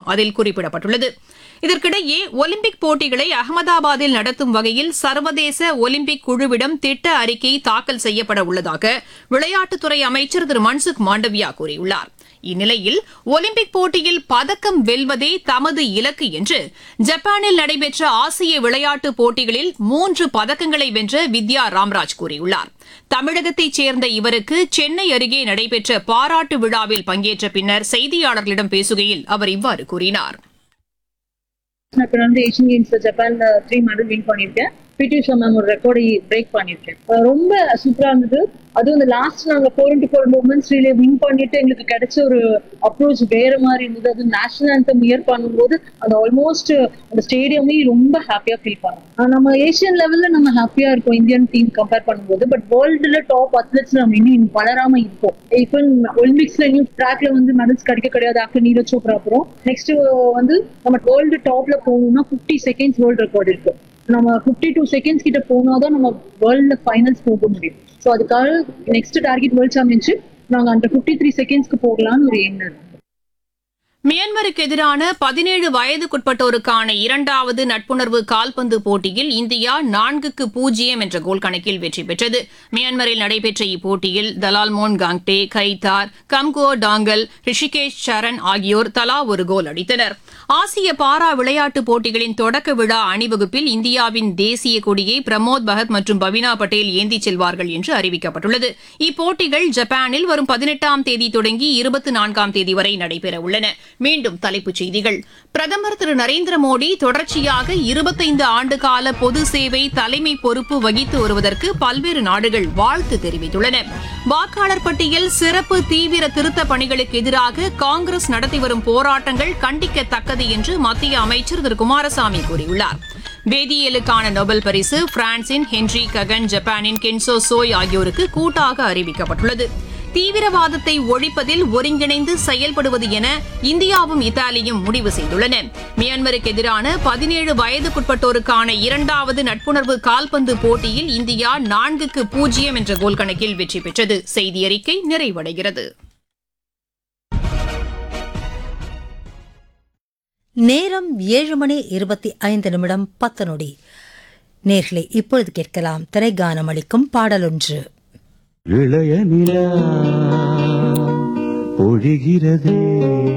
அதில் குறிப்பிடப்பட்டுள்ளது இதற்கிடையே ஒலிம்பிக் போட்டிகளை அகமதாபாத்தில் நடத்தும் வகையில் சர்வதேச ஒலிம்பிக் குழுவிடம் திட்ட அறிக்கை தாக்கல் செய்யப்பட உள்ளதாக விளையாட்டுத்துறை அமைச்சர் திரு மன்சுக் மாண்டவியா கூறியுள்ளார் இந்நிலையில் ஒலிம்பிக் போட்டியில் பதக்கம் வெல்வதே தமது இலக்கு என்று ஜப்பானில் நடைபெற்ற ஆசிய விளையாட்டுப் போட்டிகளில் மூன்று பதக்கங்களை வென்ற வித்யா ராம்ராஜ் கூறியுள்ளார் தமிழகத்தைச் சேர்ந்த இவருக்கு சென்னை அருகே நடைபெற்ற பாராட்டு விழாவில் பங்கேற்ற பின்னர் செய்தியாளர்களிடம் பேசுகையில் அவர் இவ்வாறு கூறினார் நான் இப்போ வந்து ஏஷியன் கேம்ஸ்ல ஜப்பான்ல த்ரீ மெடல் வின் பண்ணியிருக்கேன் பிடி உஷா மேம் ஒரு ரெக்கார்டை பிரேக் பண்ணியிருக்கேன் அஹ் ரொம்ப சூப்பரா இருந்தது அதுவும் இந்த லாஸ்ட் நாங்க four into four moments relay win பண்ணிட்டு எங்களுக்கு கிடைச்ச ஒரு அப்ரோச் வேற மாதிரி இருந்தது அது நேஷனல் anthem இயர் பண்ணும்போது அந்த ஆல்மோஸ்ட் அந்த ஸ்டேடியமே ரொம்ப ஹாப்பியா ஃபீல் பண்ணோம் ஆஹ் நம்ம ஏஷியன் லெவல்ல நம்ம ஹாப்பியா இருக்கோம் இந்தியன் டீம் கம்பேர் பண்ணும்போது பட் வேர்ல்டுல டாப் அத்லெட்ஸ் நம்ம இன்னும் வளராம இருக்கோம் இப்போ ஒலிம்பிக்ஸ்ல இன்னும் ட்ராக்ல வந்து மெடல்ஸ் கிடைக்க கிடையாது ஆஃப்டர் நீரஜ் சோப்ரா அப்புறம் நெக்ஸ்ட் வந்து நம்ம வேர்ல்டு டாப்ல போகணும்னா ஃபிஃப்டி செகண்ட்ஸ் வேர்ல்டு ரெக்கார்ட் இருக்கு நம்ம ஃபிஃப்டி டூ செகண்ட்ஸ் கிட்ட போனாதான் நம்ம வேர்ல்ட்ல ஃபைனல்ஸ் போக முடியும் ஸோ அதுக்காக நெக்ஸ்ட் டார்கெட் வேர்ல்ட் சாம்பியன்ஷிப் நாங்க அந்த ஃபிஃப்டி த்ரீ செகண்ட்ஸ்க்கு போகலாம்னு ஒரு எண்ணம் இருக்கு. மியான்மருக்கு எதிரான பதினேழு வயதுக்குட்பட்டோருக்கான இரண்டாவது நட்புணர்வு கால்பந்து போட்டியில் இந்தியா நான்குக்கு பூஜ்ஜியம் என்ற கோல் கணக்கில் வெற்றி பெற்றது மியான்மரில் நடைபெற்ற இப்போட்டியில் தலால்மோன் காங்டே கைதார் கம்கோ டாங்கல் ரிஷிகேஷ் சரண் ஆகியோர் தலா ஒரு கோல் அடித்தனர் ஆசிய பாரா விளையாட்டுப் போட்டிகளின் தொடக்க விழா அணிவகுப்பில் இந்தியாவின் தேசிய கொடியை பிரமோத் பகத் மற்றும் பவினா பட்டேல் ஏந்திச் செல்வார்கள் என்று அறிவிக்கப்பட்டுள்ளது இப்போட்டிகள் ஜப்பானில் வரும் பதினெட்டாம் தேதி தொடங்கி இருபத்தி நான்காம் தேதி வரை நடைபெற உள்ளன மீண்டும் தலைப்புச் செய்திகள் பிரதமர் திரு நரேந்திர மோடி தொடர்ச்சியாக இருபத்தைந்து ஆண்டுகால பொது சேவை தலைமை பொறுப்பு வகித்து வருவதற்கு பல்வேறு நாடுகள் வாழ்த்து தெரிவித்துள்ளன வாக்காளர் பட்டியல் சிறப்பு தீவிர திருத்தப் பணிகளுக்கு எதிராக காங்கிரஸ் நடத்தி வரும் போராட்டங்கள் கண்டிக்கத்தக்கது என்று மத்திய அமைச்சர் திரு குமாரசாமி கூறியுள்ளார் வேதியியலுக்கான நோபல் பரிசு பிரான்சின் ஹென்றி ககன் ஜப்பானின் கென்சோ சோய் ஆகியோருக்கு கூட்டாக அறிவிக்கப்பட்டுள்ளது தீவிரவாதத்தை ஒழிப்பதில் ஒருங்கிணைந்து செயல்படுவது என இந்தியாவும் இத்தாலியும் முடிவு செய்துள்ளன மியான்மருக்கு எதிரான பதினேழு வயதுக்குட்பட்டோருக்கான இரண்டாவது நட்புணர்வு கால்பந்து போட்டியில் இந்தியா நான்குக்கு பூஜ்ஜியம் என்ற கோல் கணக்கில் வெற்றி பெற்றது செய்தி அறிக்கை நிறைவடைகிறது நேரம் ஏழு மணி இருபத்தி ஐந்து நிமிடம் பத்து நொடி நேர்களை இப்பொழுது கேட்கலாம் திரைகானம் அளிக்கும் பாடலொன்று இளைய நிலா பொழிகிறதே